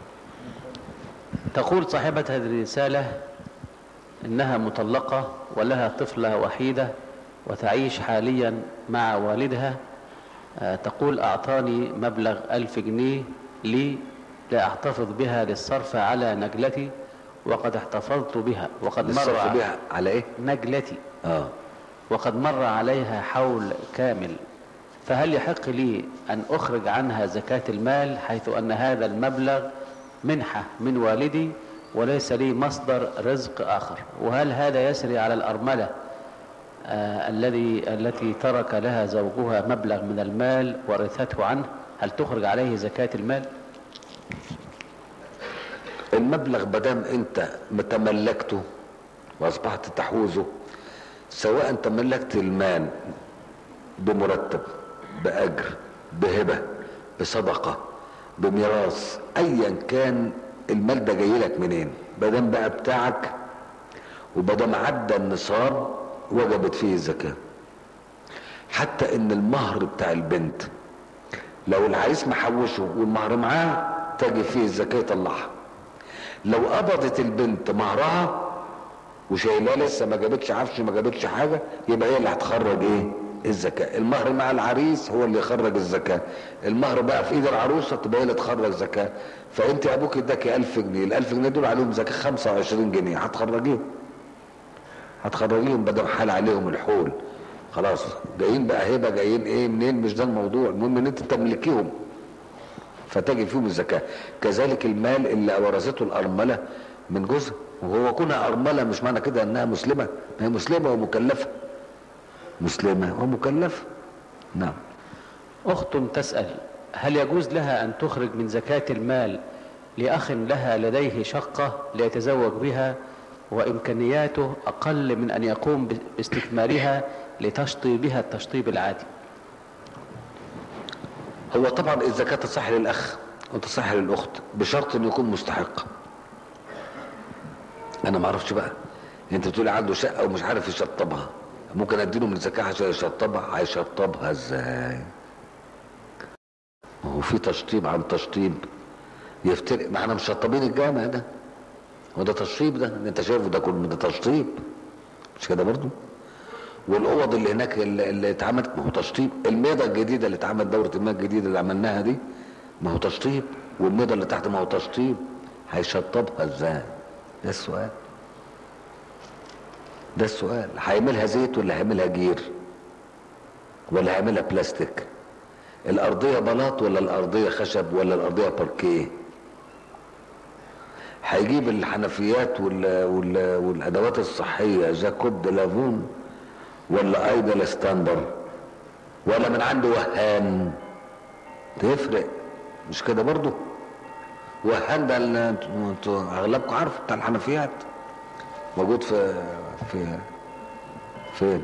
تقول صاحبة هذه الرسالة إنها مطلقة ولها طفلة وحيدة وتعيش حاليا مع والدها آه، تقول أعطاني مبلغ ألف جنيه لي لأحتفظ بها للصرف على نجلتي وقد احتفظت بها وقد مر الصرف ع- بيها على ايه نجلتي اه وقد مر عليها حول كامل فهل يحق لي أن أخرج عنها زكاة المال حيث أن هذا المبلغ منحة من والدي وليس لي مصدر رزق آخر وهل هذا يسري على الأرملة آه الذي التي ترك لها زوجها مبلغ من المال ورثته عنه هل تخرج عليه زكاة المال المبلغ بدام انت متملكته واصبحت تحوزه سواء تملكت المال بمرتب باجر بهبه بصدقه بميراث ايا كان المال ده جاي لك منين بدام بقى بتاعك وبدام عدى النصاب وجبت فيه الزكاه حتى ان المهر بتاع البنت لو العريس محوشه والمهر معاه تجي فيه الزكاه يطلعها لو قبضت البنت مهرها وشايلاه لسه ما جابتش عفش ما جابتش حاجه يبقى هي اللي هتخرج ايه الزكاه المهر مع العريس هو اللي يخرج الزكاه المهر بقى في ايد العروسه تبقى هي اللي تخرج زكاه فانت ابوك اداكي 1000 جنيه ال 1000 جنيه دول عليهم زكاه 25 جنيه هتخرجيهم هتخرجيهم بدل حال عليهم الحول خلاص جايين بقى هبه جايين ايه منين مش ده الموضوع المهم ان انت تملكيهم فتجي فيهم الزكاة كذلك المال اللي ورثته الأرملة من جزء وهو كونها أرملة مش معنى كده أنها مسلمة ما هي مسلمة ومكلفة مسلمة ومكلفة نعم أخت تسأل هل يجوز لها أن تخرج من زكاة المال لأخ لها لديه شقة ليتزوج بها وإمكانياته أقل من أن يقوم باستكمالها لتشطيبها التشطيب العادي هو طبعا الزكاة تصح للأخ وتصح للأخت بشرط أنه يكون مستحق أنا ما أعرفش بقى أنت بتقولي عنده شقة ومش عارف يشطبها ممكن أديله من الزكاة عشان يشطبها هيشطبها إزاي ما هو في تشطيب عن تشطيب يفترق ما احنا مشطبين الجامع ده هو ده تشطيب ده اللي انت شايفه ده كله ده تشطيب مش كده برضو والاوض اللي هناك اللي, اللي اتعملت ما هو تشطيب الميضه الجديده اللي اتعملت دوره المياه الجديده اللي عملناها دي ما هو تشطيب والميضه اللي تحت ما هو تشطيب هيشطبها ازاي ده السؤال ده السؤال هيعملها زيت ولا هيعملها جير ولا هيعملها بلاستيك الارضيه بلاط ولا الارضيه خشب ولا الارضيه باركيه هيجيب الحنفيات وال... وال... والادوات الصحيه جاكوب دي لافون ولا ايدل ستاندر ولا من عنده وهان تفرق مش كده برضو وهان ده اللي انتوا انتوا اغلبكم عارفوا بتاع الحنفيات موجود في في فين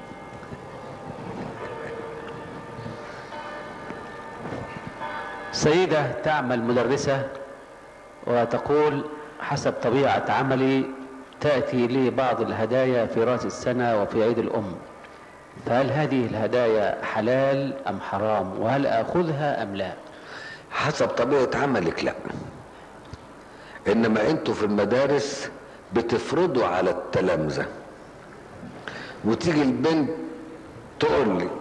سيدة تعمل مدرسة وتقول حسب طبيعة عملي تأتي لي بعض الهدايا في رأس السنة وفي عيد الأم فهل هذه الهدايا حلال أم حرام وهل أخذها أم لا حسب طبيعة عملك لا انما انتوا في المدارس بتفرضوا على التلامذة وتيجي البنت تقول لي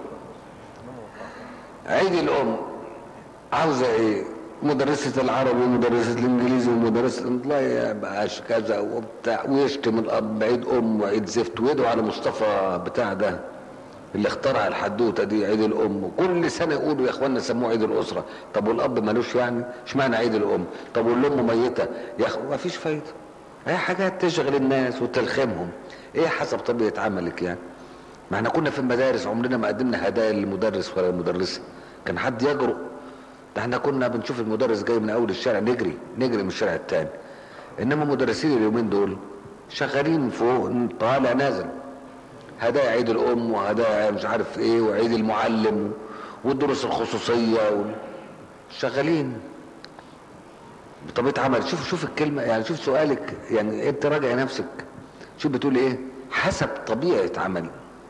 عيد الام عاوزة ايه مدرسة العربي ومدرسة الانجليزي ومدرسة الله يبقاش كذا وبتاع ويشتم الاب عيد ام وعيد زفت ويدعو على مصطفى بتاع ده اللي اخترع الحدوته دي عيد الام كل سنه يقولوا يا اخوانا سموه عيد الاسره طب والاب ملوش يعني اشمعنى عيد الام طب والام ميته يا اخو ما فيش فايده هي حاجات تشغل الناس وتلخمهم ايه حسب طبيعه عملك يعني ما احنا كنا في المدارس عمرنا ما قدمنا هدايا للمدرس ولا المدرسه كان حد يجرؤ ده احنا كنا بنشوف المدرس جاي من اول الشارع نجري نجري من الشارع التاني انما مدرسين اليومين دول شغالين فوق طالع نازل هدايا عيد الام وهدايا مش عارف ايه وعيد المعلم والدروس الخصوصيه وال... شغالين بطبيعه عمل شوف شوف الكلمه يعني شوف سؤالك يعني انت راجع نفسك شوف بتقول ايه حسب طبيعه عملي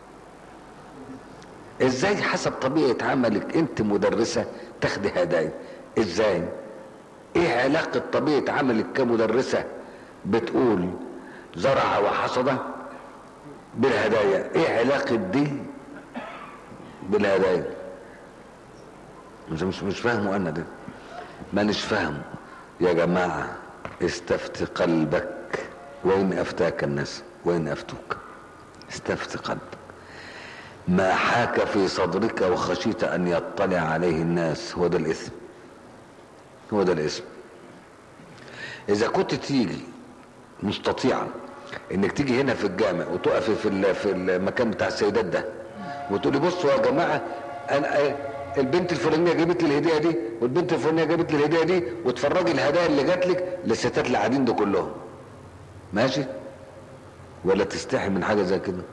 ازاي حسب طبيعه عملك انت مدرسه تاخدي هدايا ازاي ايه علاقه طبيعه عملك كمدرسه بتقول زرع وحصد بالهدايا ايه علاقه دي بالهدايا مش مش مش فاهمه انا ده مانيش فاهمه يا جماعه استفت قلبك وين افتاك الناس وين افتوك استفت قلبك ما حاك في صدرك وخشيت ان يطلع عليه الناس هو ده الاثم هو ده الاسم اذا كنت تيجي مستطيعا انك تيجي هنا في الجامع وتقفي في في المكان بتاع السيدات ده وتقولي بصوا يا جماعه انا البنت الفلانيه جابت لي الهديه دي والبنت الفلانيه جابت لي الهديه دي وتفرجي الهدايا اللي جات لك للستات اللي قاعدين دول كلهم ماشي ولا تستحي من حاجه زي كده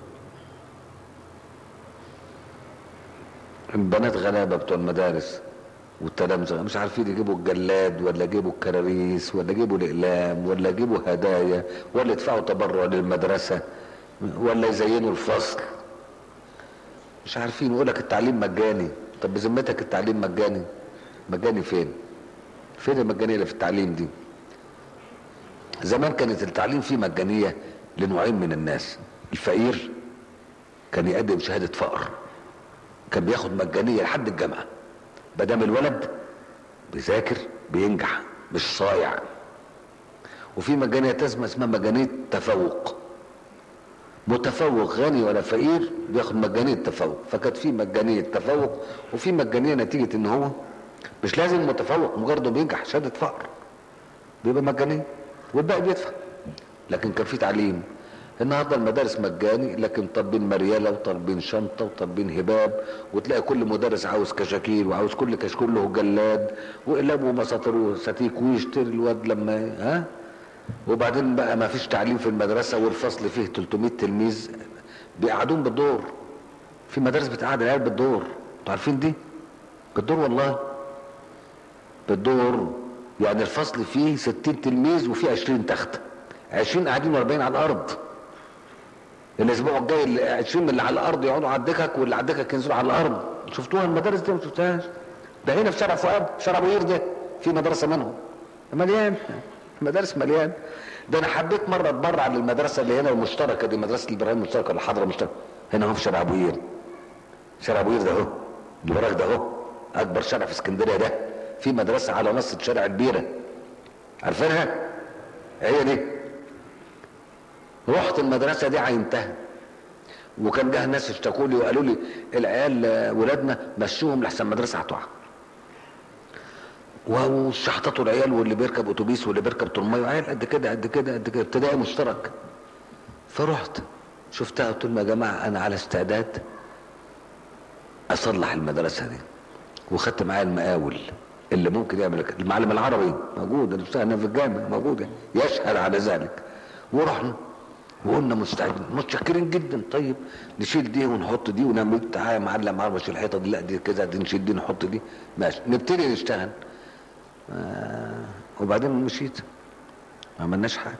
البنات غلابه بتوع المدارس والتلامذه مش عارفين يجيبوا الجلاد ولا يجيبوا الكراريس ولا يجيبوا الاقلام ولا يجيبوا هدايا ولا يدفعوا تبرع للمدرسه ولا يزينوا الفصل مش عارفين يقول لك التعليم مجاني طب بذمتك التعليم مجاني مجاني فين فين المجانيه اللي في التعليم دي زمان كانت التعليم فيه مجانيه لنوعين من الناس الفقير كان يقدم شهاده فقر كان بياخد مجانيه لحد الجامعه مادام الولد بيذاكر بينجح مش صايع وفي مجانيه تسمى اسمها مجانيه تفوق متفوق غني ولا فقير بياخد مجانيه تفوق فكانت في مجانيه تفوق وفي مجانيه نتيجه ان هو مش لازم متفوق مجرد بينجح شهاده فقر بيبقى مجانيه والباقي بيدفع لكن كان في تعليم النهارده المدارس مجاني لكن طالبين مريالة وطالبين شنطة وطالبين هباب وتلاقي كل مدرس عاوز كشاكيل وعاوز كل كشكول له جلاد وقلم ومساطر وستيك ويشتري الواد لما ها وبعدين بقى ما فيش تعليم في المدرسة والفصل فيه 300 تلميذ بيقعدون بالدور في مدارس بتقعد العيال بالدور انتوا عارفين دي بالدور والله بالدور يعني الفصل فيه 60 تلميذ وفيه 20 تخت 20 قاعدين و40 على الارض الاسبوع الجاي ال 20 من اللي على الارض يقعدوا على الدكك واللي على الدكك ينزلوا على الارض شفتوها المدارس دي ما شفتهاش ده هنا في شارع فؤاد شارع ابو قير ده في مدرسه منهم مليان المدارس مليان ده انا حبيت مره اتبرع للمدرسه اللي هنا المشتركه دي مدرسه الابراهيم المشتركه ولا الحضره المشتركه هنا اهو في شارع ابو قير شارع ابو قير ده اهو اللي وراك ده اهو اكبر شارع في اسكندريه ده في مدرسه على نص شارع البيره عارفينها هي دي رحت المدرسه دي عينتها وكان جه ناس اشتكوا لي وقالوا لي العيال ولادنا مشوهم لحسن المدرسه هتقع وشحططوا العيال واللي بيركب اتوبيس واللي بيركب ترماي وعيال قد كده قد كده قد كده ابتدائي مشترك فرحت شفتها قلت لهم يا جماعه انا على استعداد اصلح المدرسه دي وخدت معايا المقاول اللي ممكن يعمل كده المعلم العربي موجود اللي بيشتغل في الجامع موجود يعني يشهد على ذلك ورحنا وقلنا مستعدين متشكرين جدا طيب نشيل دي ونحط دي ونعمل تعالى يا معلم عربي شيل الحيطه دي لا دي كذا دي نشيل دي نحط دي ماشي نبتدي نشتغل آه وبعدين مشيت ما عملناش حاجه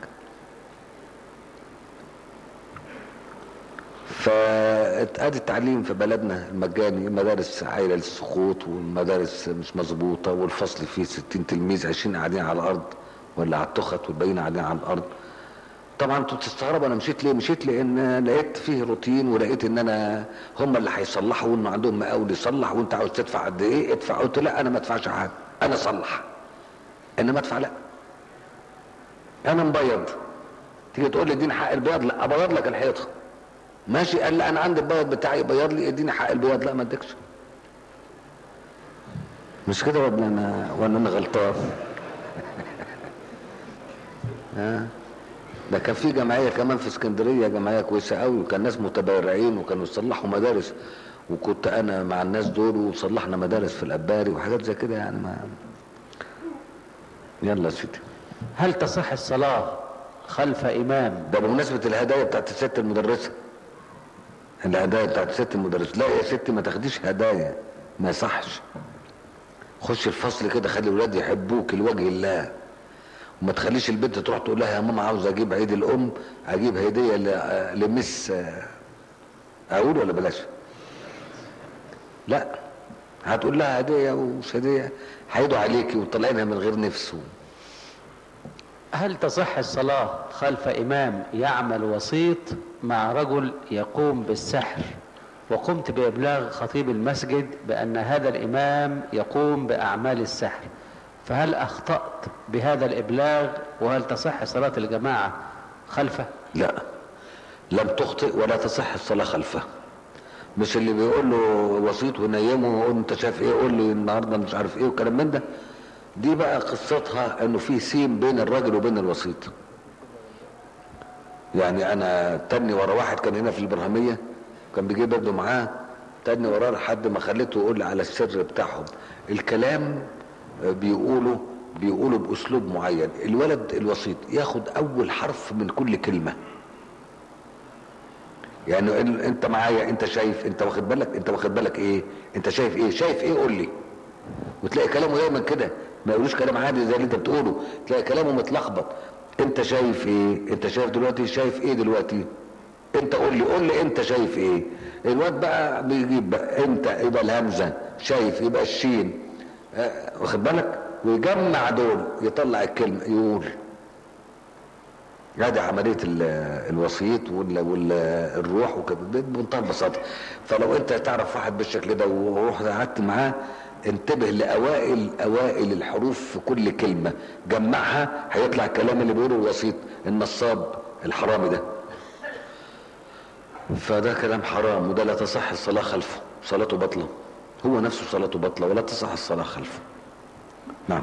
فادي التعليم في بلدنا المجاني المدارس عايله للسقوط والمدارس مش مظبوطه والفصل فيه 60 تلميذ 20 قاعدين على الارض ولا على التخت والباقيين قاعدين على الارض طبعا انتوا بتستغربوا انا مشيت ليه مشيت لان لقيت فيه روتين ولقيت ان انا هم اللي هيصلحوا وانه عندهم مقاول يصلح وانت عاوز تدفع قد ايه ادفع قلت لا انا ما ادفعش حاجه انا اصلح انما ادفع لا انا مبيض تيجي تقول لي اديني حق البياض لا ابيض لك الحيطه ماشي قال لا انا عندي البيض بتاعي بيض لي اديني حق البياض لا ما اديكش مش كده ولا انا ولا انا غلطان ها ده كان في جمعيه كمان في اسكندريه جمعيه كويسه قوي وكان ناس متبرعين وكانوا يصلحوا مدارس وكنت انا مع الناس دول وصلحنا مدارس في الاباري وحاجات زي كده يعني ما يلا يا سيدي هل تصح الصلاة خلف إمام ده بمناسبه الهدايا بتاعت الست المدرسه الهدايا بتاعت الست المدرسه لا يا ستي ما تاخديش هدايا ما يصحش خش الفصل كده خلي الولاد يحبوك لوجه الله وما تخليش البنت تروح تقول لها يا ماما عاوز اجيب عيد الام اجيب هديه ل- لمس اقول ولا بلاش لا هتقول لها هديه ومش هديه هيدوا عليكي وطلعينها من غير نفس هل تصح الصلاة خلف إمام يعمل وسيط مع رجل يقوم بالسحر وقمت بإبلاغ خطيب المسجد بأن هذا الإمام يقوم بأعمال السحر فهل أخطأت بهذا الإبلاغ وهل تصح صلاة الجماعة خلفه لا لم تخطئ ولا تصح الصلاه خلفه مش اللي بيقول له وسيط وينيمه ويقول له انت شايف ايه قول لي النهارده مش عارف ايه والكلام من ده دي بقى قصتها انه في سيم بين الراجل وبين الوسيط يعني انا تاني ورا واحد كان هنا في الابراهيميه كان بيجيب ابنه معاه تاني وراه لحد ما خليته يقول لي على السر بتاعهم الكلام آه، بيقولوا بيقولوا باسلوب معين الولد الوسيط ياخد اول حرف من كل كلمه يعني إن- انت معايا انت شايف انت واخد بالك انت واخد بالك ايه انت شايف ايه شايف ايه قول لي وتلاقي كلامه دايما كده ما يقولوش كلام عادي زي اللي انت بتقوله تلاقي كلامه متلخبط انت شايف ايه انت شايف دلوقتي شايف ايه دلوقتي انت قول لي قول لي انت شايف ايه الواد بقى بيجيب بقى انت يبقى الهمزه شايف يبقى الشين اه واخد بالك ويجمع دول يطلع الكلمه يقول هذه عملية ال- الوسيط وال- والروح وكده ده بمنتهى البساطة فلو انت تعرف واحد بالشكل ده ورحت قعدت معاه انتبه لأوائل أوائل الحروف في كل كلمة جمعها هيطلع الكلام اللي بيقوله الوسيط النصاب الحرامي ده فده كلام حرام وده لا تصح الصلاة خلفه صلاته بطلة هو نفسه صلاته بطلة ولا تصح الصلاة خلفه نعم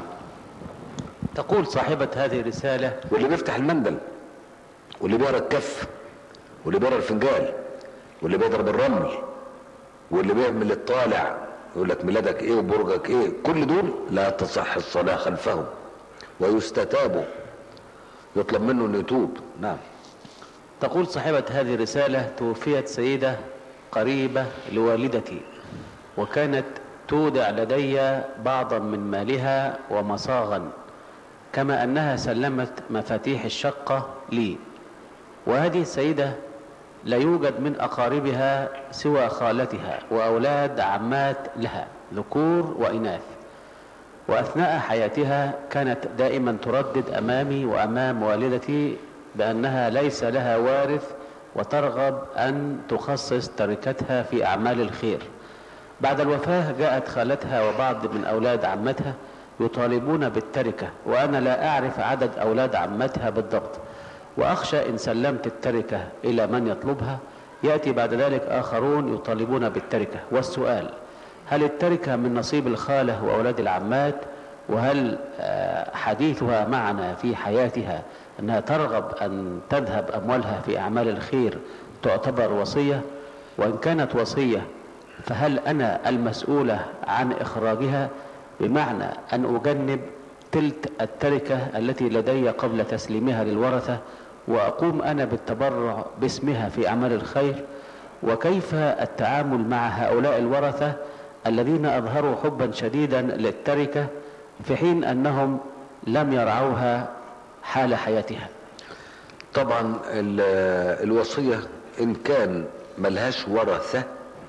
تقول صاحبة هذه الرسالة واللي بيفتح المندل واللي بيقرا الكف واللي بيقرا الفنجان واللي بيضرب الرمل واللي بيعمل الطالع يقول لك ميلادك ايه وبرجك ايه كل دول لا تصح الصلاه خلفهم ويستتاب يطلب منه انه يتوب نعم تقول صاحبة هذه الرسالة توفيت سيدة قريبة لوالدتي وكانت تودع لدي بعضا من مالها ومصاغا كما أنها سلمت مفاتيح الشقة لي وهذه السيدة لا يوجد من أقاربها سوى خالتها وأولاد عمات لها ذكور وإناث وأثناء حياتها كانت دائما تردد أمامي وأمام والدتي بأنها ليس لها وارث وترغب أن تخصص تركتها في أعمال الخير بعد الوفاة جاءت خالتها وبعض من أولاد عمتها يطالبون بالتركة وأنا لا أعرف عدد أولاد عمتها بالضبط وأخشى إن سلمت التركة إلى من يطلبها يأتي بعد ذلك آخرون يطالبون بالتركة والسؤال هل التركة من نصيب الخالة وأولاد العمات وهل آه، حديثها معنا في حياتها أنها ترغب أن تذهب أموالها في أعمال الخير تعتبر وصية وإن كانت وصية فهل أنا المسؤولة عن إخراجها بمعنى أن أجنب تلت التركة التي لدي قبل تسليمها للورثة وأقوم أنا بالتبرع باسمها في أعمال الخير وكيف التعامل مع هؤلاء الورثة الذين أظهروا حبا شديدا للتركة في حين أنهم لم يرعوها حال حياتها طبعا ال- الوصية إن كان ملهاش ورثة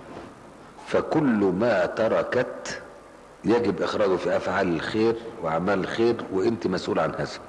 فكل ما تركت يجب إخراجه في أفعال الخير وأعمال الخير وأنت مسؤول عن هذا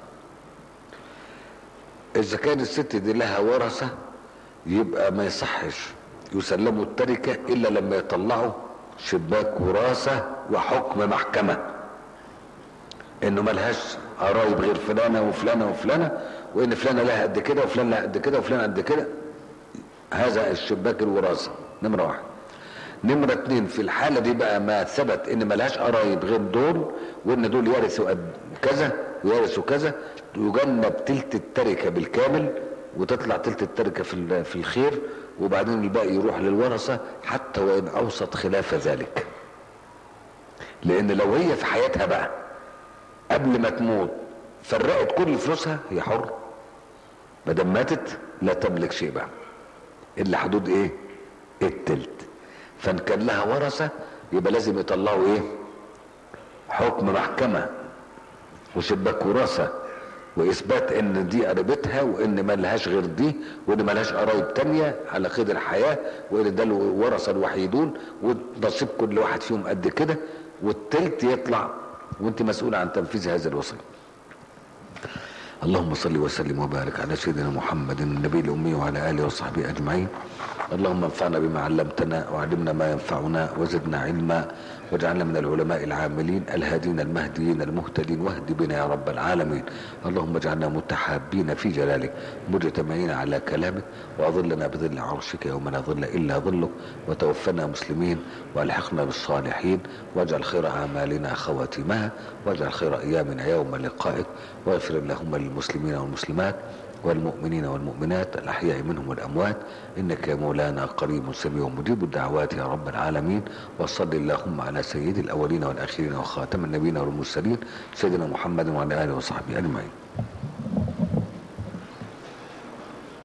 إذا كان الست دي لها ورثة يبقى ما يصحش يسلموا التركة إلا لما يطلعوا شباك وراثة وحكم محكمة انه ملهاش قرايب غير فلانه وفلانه وفلانه وان فلانه لها قد كده وفلان لها قد كده وفلان قد كده هذا الشباك الوراثه نمره واحد نمره اتنين في الحاله دي بقى ما ثبت ان ملهاش قرايب غير دول وان دول يرثوا قد كذا ويرثوا كذا يجنب تلت التركه بالكامل وتطلع تلت التركه في ال- في الخير وبعدين الباقي يروح للورثه حتى وان اوسط خلاف ذلك لان لو هي في حياتها بقى قبل ما تموت فرقت كل فلوسها هي حره ما دام ماتت لا تملك شيء بقى الا حدود ايه التلت فان كان لها ورثه يبقى لازم يطلعوا ايه حكم محكمه وشباك وراثه واثبات ان دي قريبتها وان ما لهاش غير دي وان ما لهاش قرايب تانية على قيد الحياه وان ده الورثه الوحيدون ونصيب كل واحد فيهم قد كده والتلت يطلع وانت مسؤول عن تنفيذ هذه الوصيه اللهم صل وسلم وبارك على سيدنا محمد النبي الأمي وعلى آله وصحبه أجمعين اللهم انفعنا بما علمتنا وعلمنا ما ينفعنا وزدنا علما واجعلنا من العلماء العاملين الهادين المهديين المهتدين واهد بنا يا رب العالمين اللهم اجعلنا متحابين في جلالك مجتمعين على كلامك واظلنا بظل عرشك يوم لا ظل الا ظلك وتوفنا مسلمين والحقنا بالصالحين واجعل خير اعمالنا خواتمها واجعل خير ايامنا يوم لقائك واغفر اللهم للمسلمين والمسلمات والمؤمنين والمؤمنات الأحياء منهم والأموات إنك يا مولانا قريب سميع مجيب الدعوات يا رب العالمين وصل اللهم على سيد الأولين والآخرين وخاتم النبيين والمرسلين سيدنا محمد وعلى آله وصحبه أجمعين